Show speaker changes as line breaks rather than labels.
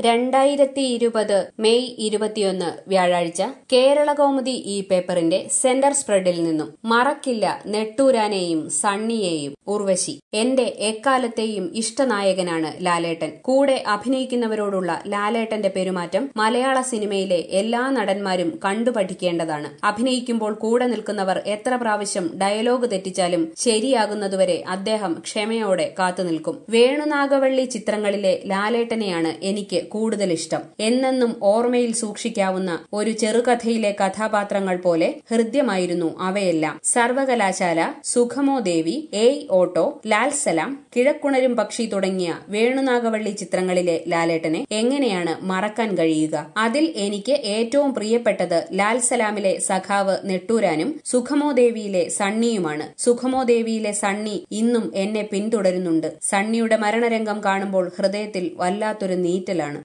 രണ്ടായിരത്തി ഇരുപത് മെയ് ഇരുപത്തിയൊന്ന് വ്യാഴാഴ്ച കേരളകൗമുദി ഈ പേപ്പറിന്റെ സെന്റർ സ്പ്രെഡിൽ നിന്നും മറക്കില്ല നെട്ടൂരാനെയും സണ്ണിയെയും ഉർവശി എന്റെ എക്കാലത്തെയും ഇഷ്ടനായകനാണ് ലാലേട്ടൻ കൂടെ അഭിനയിക്കുന്നവരോടുള്ള ലാലേട്ടന്റെ പെരുമാറ്റം മലയാള സിനിമയിലെ എല്ലാ നടന്മാരും കണ്ടുപഠിക്കേണ്ടതാണ് അഭിനയിക്കുമ്പോൾ കൂടെ നിൽക്കുന്നവർ എത്ര പ്രാവശ്യം ഡയലോഗ് തെറ്റിച്ചാലും ശരിയാകുന്നതുവരെ അദ്ദേഹം ക്ഷമയോടെ കാത്തുനിൽക്കും വേണുനാഗവള്ളി ചിത്രങ്ങളിലെ ലാലേട്ടനെയാണ് എനിക്ക് കൂടുതൽ ഇഷ്ടം എന്നെന്നും ഓർമ്മയിൽ സൂക്ഷിക്കാവുന്ന ഒരു ചെറുകഥയിലെ കഥാപാത്രങ്ങൾ പോലെ ഹൃദ്യമായിരുന്നു അവയെല്ലാം സർവകലാശാല സുഖമോ ദേവി ഏയ് ഓട്ടോ ലാൽ സലാം കിഴക്കുണരും പക്ഷി തുടങ്ങിയ വേണുനാഗവള്ളി ചിത്രങ്ങളിലെ ലാലേട്ടനെ എങ്ങനെയാണ് മറക്കാൻ കഴിയുക അതിൽ എനിക്ക് ഏറ്റവും പ്രിയപ്പെട്ടത് ലാൽ സലാമിലെ സഖാവ് നെട്ടൂരാനും സുഖമോ ദേവിയിലെ സണ്ണിയുമാണ് സുഖമോ ദേവിയിലെ സണ്ണി ഇന്നും എന്നെ പിന്തുടരുന്നുണ്ട് സണ്ണിയുടെ മരണരംഗം കാണുമ്പോൾ ഹൃദയത്തിൽ വല്ലാത്തൊരു നീറ്റലാണ്